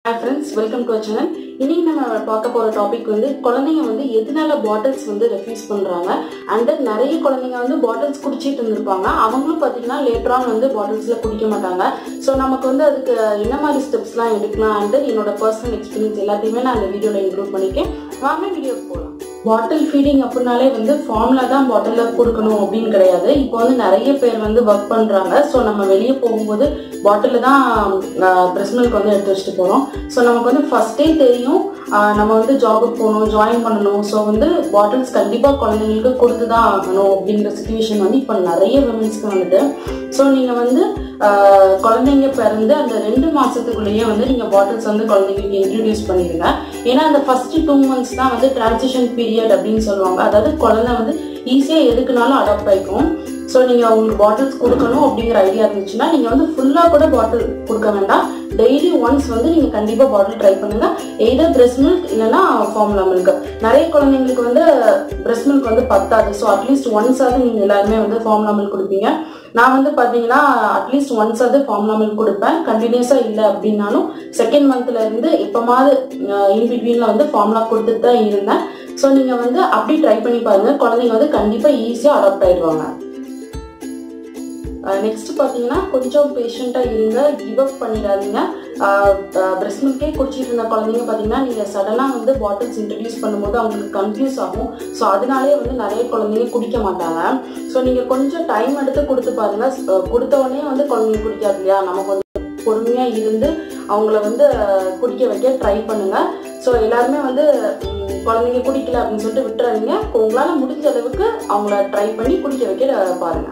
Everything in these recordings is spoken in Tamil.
hi friends welcome to channel இன்னைக்கு நம்ம பார்க்க போகிற டாபிக் வந்து குழந்தைங்க வந்து எதனால பாட்டில்ஸ் வந்து ரெஃப்யூஸ் பண்ணுறாங்க அண்ட் தென் நிறைய குழந்தைங்க வந்து பாட்டில்ஸ் குடிச்சிட்டு இருந்திருப்பாங்க அவங்களும் பார்த்தீங்கன்னா லேட்டரான் வந்து பாட்டில்ஸில் குடிக்க மாட்டாங்க ஸோ நமக்கு வந்து அதுக்கு என்ன மாதிரி ஸ்டெப்ஸ்லாம் எடுக்கலாம் அண்ட் தென் என்னோட பர்சனல் எக்ஸ்பீரியன்ஸ் எல்லாத்தையுமே நான் இந்த வீடியோவில் இன்க்ளூட் பண்ணியிருக்கேன் வாங்க வீடியோக்கு போகலாம் பாட்டில் ஃபீடிங் அப்படின்னாலே வந்து ஃபார்ம்ல தான் பாட்டிலில் கொடுக்கணும் அப்படின்னு கிடையாது இப்போ வந்து நிறைய பேர் வந்து ஒர்க் பண்ணுறாங்க ஸோ நம்ம வெளியே போகும்போது பாட்டிலில் தான் பிரஸ்ட் மில்க் வந்து எடுத்து வச்சுட்டு போகிறோம் ஸோ நமக்கு வந்து ஃபஸ்ட்டே தெரியும் ஆஹ் நம்ம வந்து ஜாபுக்கு போகணும் ஜாயின் பண்ணணும் ஸோ வந்து பாட்டில்ஸ் கண்டிப்பாக குழந்தைங்களுக்கு கொடுத்து தான் ஆகணும் அப்படிங்கிற சுச்சுவேஷன் வந்து இப்போ நிறைய விமன்ஸ்க்கு வந்துட்டு ஸோ நீங்கள் வந்து ஆஹ் குழந்தைங்க பிறந்து அந்த ரெண்டு மாதத்துக்குள்ளேயே வந்து நீங்கள் பாட்டில்ஸ் வந்து குழந்தைங்களுக்கு இன்ட்ரடியூஸ் பண்ணிடுங்க ஏன்னா அந்த ஃபர்ஸ்ட் டூ மந்த்ஸ் தான் வந்து டிரான்சிஷன் பீரியட் அப்படின்னு சொல்லுவாங்க அதாவது குழந்தை வந்து ஈஸியாக எதுக்குனாலும் அடாப்ட் ஆகிக்கும் ஸோ நீங்கள் உங்களுக்கு பாட்டில்ஸ் கொடுக்கணும் அப்படிங்கிற ஐடியா இருந்துச்சுன்னா நீங்கள் வந்து ஃபுல்லாக கூட பாட்டில் கொடுக்க வேண்டாம் டெய்லி ஒன்ஸ் வந்து நீங்கள் கண்டிப்பாக பாட்டில் ட்ரை பண்ணுங்க எய்தர் பிரெஸ்ட் மில்க் இல்லைன்னா ஃபார்முலா மில்க் நிறைய குழந்தைங்களுக்கு வந்து பிரெஸ்ட் மில்க் வந்து பத்தாது ஸோ அட்லீஸ்ட் ஒன்ஸாவது நீங்கள் எல்லாருமே வந்து ஃபார்முலா மில்க் கொடுப்பீங்க நான் வந்து பார்த்தீங்கன்னா அட்லீஸ்ட் ஒன்ஸ் அது ஃபார்முலா மில்க் கொடுப்பேன் கண்டினியூஸாக இல்லை அப்படின்னாலும் செகண்ட் மந்த்ல இருந்து இப்போமாவது இன்பிட்வீனில் வந்து ஃபார்முலா கொடுத்துட்டு தான் இருந்தேன் ஸோ நீங்கள் வந்து அப்படி ட்ரை பண்ணி பாருங்க குழந்தைங்க வந்து கண்டிப்பாக ஈஸியாக அடாப்ட் ஆயிடுவாங்க நெக்ஸ்ட் பார்த்தீங்கன்னா கொஞ்சம் பேஷண்ட்டாக இருங்க கிவ் அப் பண்ணிடாதீங்க பிரெஸ்ட் மில்கே குடிச்சிட்டு இருந்த குழந்தைங்க பார்த்தீங்கன்னா நீங்கள் சடனாக வந்து பாட்டில்ஸ் இன்ட்ரடியூஸ் பண்ணும்போது அவங்களுக்கு கன்ஃபியூஸ் ஆகும் ஸோ அதனாலே வந்து நிறைய குழந்தைங்க குடிக்க மாட்டாங்க ஸோ நீங்கள் கொஞ்சம் டைம் எடுத்து கொடுத்து பாருங்க அஹ் கொடுத்த உடனே வந்து குழந்தைங்க குடிக்காது இல்லையா நம்ம கொஞ்சம் பொறுமையாக இருந்து அவங்கள வந்து அஹ், குடிக்க வைக்க ட்ரை பண்ணுங்க ஸோ எல்லாருமே வந்து ம், குழந்தைங்க குடிக்கல அப்படின்னு சொல்லிட்டு விட்டுறாதீங்க உங்களால் முடிஞ்ச அளவுக்கு அவங்கள ட்ரை பண்ணி குடிக்க வைக்க அஹ், பாருங்க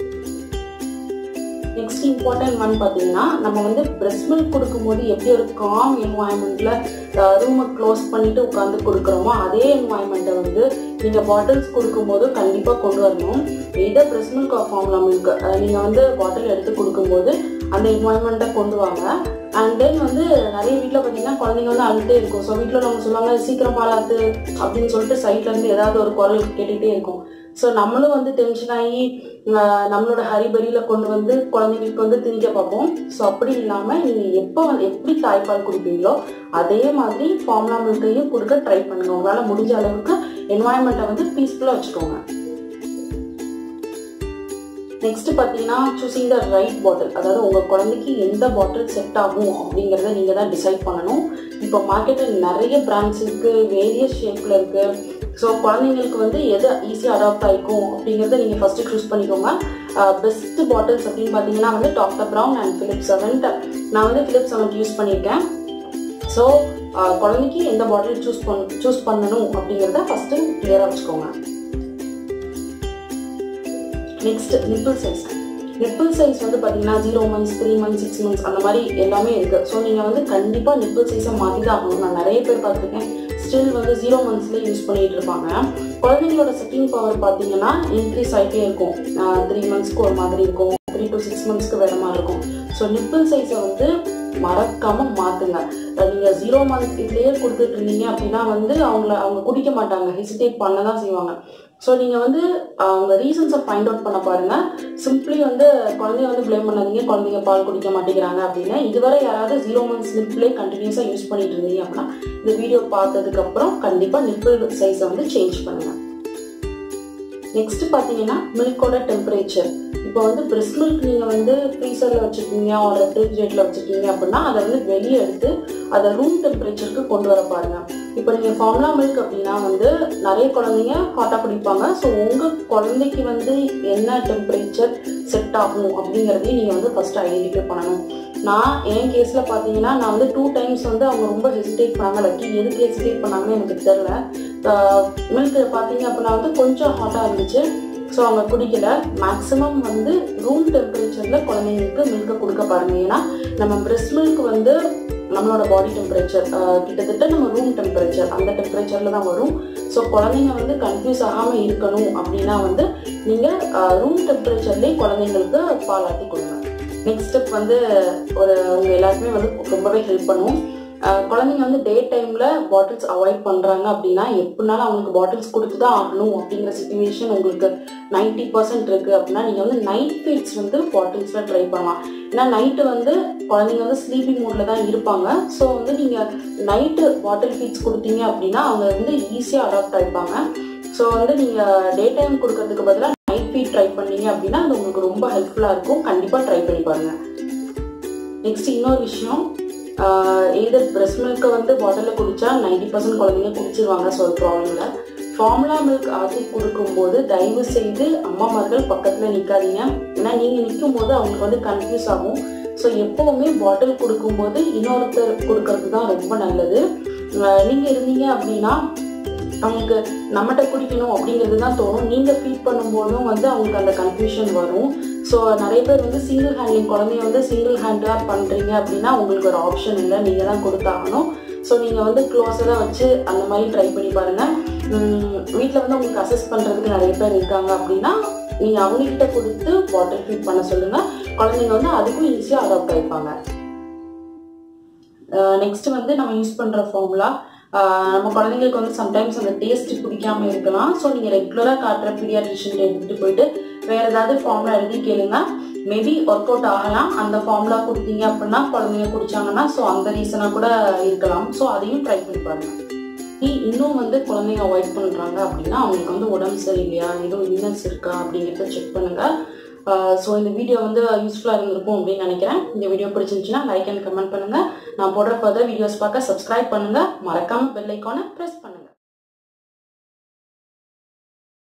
நெக்ஸ்ட் இம்பார்ட்டன்ட் ஒன் பார்த்தீங்கன்னா நம்ம வந்து பிரெஸ்ட் மில்க் கொடுக்கும்போது எப்படி ஒரு காம் என்வாயன்மெண்ட்ல ரூமை க்ளோஸ் பண்ணிட்டு உட்காந்து கொடுக்குறோமோ அதே என்வாயன்மெண்ட்டை வந்து நீங்கள் பாட்டில்ஸ் கொடுக்கும்போது கண்டிப்பாக கொண்டு வரணும் இதே breast milk off formula milk நீங்கள் வந்து பாட்டில் எடுத்து கொடுக்கும்போது அந்த என்வாயன்மெண்ட்டை கொண்டு வாங்க அண்ட் தென் வந்து நிறைய வீட்டில் பார்த்தீங்கன்னா குழந்தைங்க வந்து அழுத்தே இருக்கும் ஸோ வீட்டில் நம்ம சொல்லுவாங்க சீக்கிரம் பாலாத்து அப்படின்னு சொல்லிட்டு சைட்ல இருந்து ஏதாவது ஒரு குரல் கேட்டுகிட்டே இருக்கும் ஸோ நம்மளும் வந்து டென்ஷன் ஆகி ஆஹ் நம்மளோட ஹரிபரியில் கொண்டு வந்து குழந்தைங்களுக்கு வந்து திணிக்க பார்ப்போம் ஸோ அப்படி இல்லாமல் நீங்கள் எப்போ வந்து எப்படி தாய்ப்பால் குடிப்பீங்களோ அதே மாதிரி ஃபார்முலா மில்கையும் கொடுக்க ட்ரை பண்ணுங்க உங்களால் முடிஞ்ச அளவுக்கு என்வாயன்மெண்ட்டை வந்து பீஸ்ஃபுல்லாக வச்சுக்கோங்க நெக்ஸ்ட் பார்த்தீங்கன்னா சூசிங் த ரைட் பாட்டில் அதாவது உங்கள் குழந்தைக்கு எந்த பாட்டில் செட் ஆகும் அப்படிங்கிறத நீங்கள் தான் டிசைட் பண்ணணும் இப்போ மார்க்கெட்டில் நிறைய பிராண்ட்ஸ் இருக்குது வேரியஸ் ஷேப்பில் இருக்குது ஸோ குழந்தைங்களுக்கு வந்து எது ஈஸியாக அடாப்ட் ஆகிக்கும் அப்படிங்கிறத நீங்கள் ஃபஸ்ட்டு சூஸ் பண்ணிக்கோங்க பெஸ்ட் பாட்டில்ஸ் அப்படின்னு பார்த்தீங்கன்னா வந்து doctor Brown and Philips Avent நான் வந்து ஃபிலிப் செவன்ட் யூஸ் பண்ணியிருக்கேன் ஸோ குழந்தைக்கு எந்த பாட்டில் சூஸ் பண் சூஸ் பண்ணணும் அப்படிங்கிறத ஃபஸ்ட்டு கிளியராக வச்சுக்கோங்க next nipple size nipple size வந்து பார்த்தீங்கன்னா zero months three months six months அந்த மாதிரி எல்லாமே இருக்குது ஸோ நீங்கள் வந்து கண்டிப்பாக நிப்பிள் சைஸை மாற்றி தான் ஆகணும் நான் நிறைய பேர் பார்த்துருக்கேன் ஸ்டில் வந்து ஜீரோ மந்த்ஸ்லேயே யூஸ் பண்ணிட்டு இருப்பாங்க குழந்தைங்களோட செட்டிங் பவர் பார்த்தீங்கன்னா இன்க்ரீஸ் ஆகிட்டே இருக்கும் த்ரீ மந்த்ஸ்க்கு ஒரு மாதிரி இருக்கும் த்ரீ டு சிக்ஸ் மந்த்ஸ்க்கு வேற மாதிரி இருக்கும் ஸோ நிப்பிள் சைஸை வந்து மறக்காம மாற்றுங்க நீங்கள் ஜீரோ மந்த் இதுலேயே கொடுத்துட்டு இருந்தீங்க அப்படின்னா வந்து அவங்கள அவங்க குடிக்க மாட்டாங்க ஹெசிடேட் பண்ண தான் செய்வாங்க ஸோ நீங்கள் வந்து அவங்க ரீசன்ஸை ஃபைண்ட் அவுட் பண்ண பாருங்க சிம்பிளி வந்து குழந்தைய வந்து ப்ளேம் பண்ணாதீங்க குழந்தைங்க பால் குடிக்க மாட்டேங்கிறாங்க அப்படின்னு இதுவரை யாராவது ஜீரோ மந்த்ஸ் நிப்பிளே கண்டினியூஸாக யூஸ் பண்ணிட்டு இருந்தீங்க அப்படின்னா இந்த வீடியோ பார்த்ததுக்கப்புறம் கண்டிப்பாக நிப்பிள் சைஸை வந்து சேஞ்ச் பண்ணுங்கள் நெக்ஸ்ட் பார்த்தீங்கன்னா மில்கோட டெம்பரேச்சர் இப்போ வந்து பிரெஸ்ட் மில்க் நீங்கள் வந்து ஃப்ரீசரில் வச்சுருக்கீங்க ஒரு ரெஃப்ரிஜரேட்டில் வச்சுருக்கீங்க அப்படின்னா அதை வந்து வெளியே எடுத்து அதை ரூம் டெம்பரேச்சருக்கு கொண்டு வர பாருங்க இப்போ நீங்கள் ஃபார்முலா மில்க் அப்படின்னா வந்து நிறைய குழந்தைங்க ஹாட்டாக குடிப்பாங்க ஸோ உங்கள் குழந்தைக்கு வந்து என்ன டெம்பரேச்சர் செட் ஆகும் அப்படிங்கிறதையும் நீங்கள் வந்து ஃபஸ்ட்டு ஐடென்டிஃபை பண்ணணும் நான் என் கேஸில் பார்த்தீங்கன்னா நான் வந்து டூ டைம்ஸ் வந்து அவங்க ரொம்ப ஹெசிடேட் பண்ணாங்க லக்கி எதுக்கு ஹெசிடேட் பண்ணாங்கன்னு எனக்கு தெரில மில்க் பார்த்தீங்க அப்படின்னா வந்து கொஞ்சம் ஹாட்டாக இருந்துச்சு ஸோ அவங்க குடிக்கல மேக்ஸிமம் வந்து ரூம் டெம்பரேச்சரில் குழந்தைங்களுக்கு மில்கை கொடுக்க பாருங்க ஏன்னா நம்ம பிரெஸ்ட் மில்க் வந்து நம்மளோட பாடி டெம்பரேச்சர் கிட்டத்தட்ட நம்ம ரூம் டெம்பரேச்சர் அந்த டெம்பரேச்சரில் தான் வரும் ஸோ குழந்தைங்க வந்து கன்ஃபியூஸ் ஆகாமல் இருக்கணும் அப்படின்னா வந்து நீங்கள் ரூம் டெம்பரேச்சர்லேயே குழந்தைங்களுக்கு பாலாட்டி கொடுங்க நெக்ஸ்ட் ஸ்டெப் வந்து ஒரு உங்கள் எல்லாருக்குமே வந்து ரொம்பவே ஹெல்ப் பண்ணும் அஹ் குழந்தைங்க வந்து டே டைம்ல பாட்டில்ஸ் அவாய்ட் பண்றாங்க அப்படின்னா எப்படினாலும் அவங்களுக்கு பாட்டில்ஸ் கொடுத்து தான் ஆகணும் அப்படிங்கிற சுச்சுவேஷன் உங்களுக்கு நைன்டி பர்சன்ட் இருக்கு அப்படின்னா நீங்க வந்து நைட் ஃபீட்ஸ் வந்து பாட்டில்ஸ்ல ட்ரை பண்ணலாம் ஏன்னா நைட்டு வந்து குழந்தைங்க வந்து ஸ்லீப்பிங் மூட்ல தான் இருப்பாங்க ஸோ வந்து நீங்க நைட்டு பாட்டில் ஃபீட்ஸ் கொடுத்தீங்க அப்படின்னா அவங்க வந்து ஈஸியாக அடாப்ட் ஆயிப்பாங்க ஸோ வந்து நீங்க டே டைம் கொடுக்கறதுக்கு பதிலாக நைட் ஃபீட் ட்ரை பண்ணீங்க அப்படின்னா அது உங்களுக்கு ரொம்ப ஹெல்ப்ஃபுல்லாக இருக்கும் கண்டிப்பாக ட்ரை பண்ணி பாருங்க நெக்ஸ்ட் இன்னொரு விஷயம் எய்தர் பிரஸ்ட் மில்க்கை வந்து பாட்டிலில் குடிச்சா நைன்டி பர்சன்ட் குழந்தைங்க குடிச்சிருவாங்க ஸோ அது ப்ராப்ளம் இல்லை ஃபார்முலா மில்க் ஆற்றி கொடுக்கும்போது தயவு செய்து அம்மாமார்கள் பக்கத்தில் நிற்காதீங்க ஏன்னா நீங்கள் நிற்கும் போது அவங்களுக்கு வந்து கன்ஃபியூஸ் ஆகும் ஸோ எப்போவுமே பாட்டில் கொடுக்கும்போது இன்னொருத்தர் கொடுக்கறது தான் ரொம்ப நல்லது நீங்கள் இருந்தீங்க அப்படின்னா அவங்களுக்கு நம்மகிட்ட குடிக்கணும் அப்படிங்கிறது தான் தோணும் நீங்கள் ஃபீட் பண்ணும்போதும் வந்து அவங்களுக்கு அந்த கன்ஃபியூஷன் வரும் ஸோ நிறைய பேர் வந்து சிங்கிள் ஹேண்ட்லிங் குழந்தைய வந்து சிங்கிள் ஹேண்டாக பண்ணுறீங்க அப்படின்னா உங்களுக்கு ஒரு ஆப்ஷன் இல்லை நீங்கள் தான் கொடுத்தாகணும் ஸோ நீங்கள் வந்து க்ளோஸராக வச்சு அந்த மாதிரி ட்ரை பண்ணி பாருங்கள் வீட்டில் வந்து உங்களுக்கு அசஸ் பண்ணுறதுக்கு நிறைய பேர் இருக்காங்க அப்படின்னா நீங்கள் அவங்கக்கிட்ட கொடுத்து வாட்டர் ஃபீட் பண்ண சொல்லுங்கள் குழந்தைங்க வந்து அதுக்கும் ஈஸியாக அடாப்ட் ஆகிப்பாங்க நெக்ஸ்ட் வந்து நம்ம யூஸ் பண்ணுற ஃபார்முலா நம்ம குழந்தைங்களுக்கு வந்து சம்டைம்ஸ் அந்த டேஸ்ட் பிடிக்காம இருக்கலாம் ஸோ நீங்கள் ரெகுலராக காட்டுற பீடியாட்ரிஷன் எடுத்துகிட்டு போயிட்டு வேறு ஏதாவது ஃபார்முலா எழுதி கேளுங்க மேபி ஒர்க் அவுட் ஆகலாம் அந்த ஃபார்முலா கொடுத்தீங்க அப்படின்னா குழந்தைங்க குடிச்சாங்கன்னா ஸோ அந்த ரீசனாக கூட இருக்கலாம் ஸோ அதையும் ட்ரை பண்ணி பாருங்க இன்னும் வந்து குழந்தைங்க அவாய்ட் பண்ணுறாங்க அப்படின்னா அவங்களுக்கு வந்து உடம்பு சரியில்லையா எதுவும் இல்னஸ் இருக்கா அப்படிங்கிறத செக் பண்ணுங்கள் ஸோ இந்த வீடியோ வந்து யூஸ்ஃபுல்லாக இருந்திருக்கும் அப்படின்னு நினைக்கிறேன் இந்த வீடியோ பிடிச்சிருந்துச்சுன்னா லைக் அண்ட் கமெண்ட் பண்ணுங்கள் நான் போடுற ஃபர்தர் வீடியோஸ் பார்க்க சப்ஸ்கிரைப் பண்ணுங்கள் மறக்காமல் பெல் ஐக்கானை ப்ரெஸ் பண்ணுங்கள்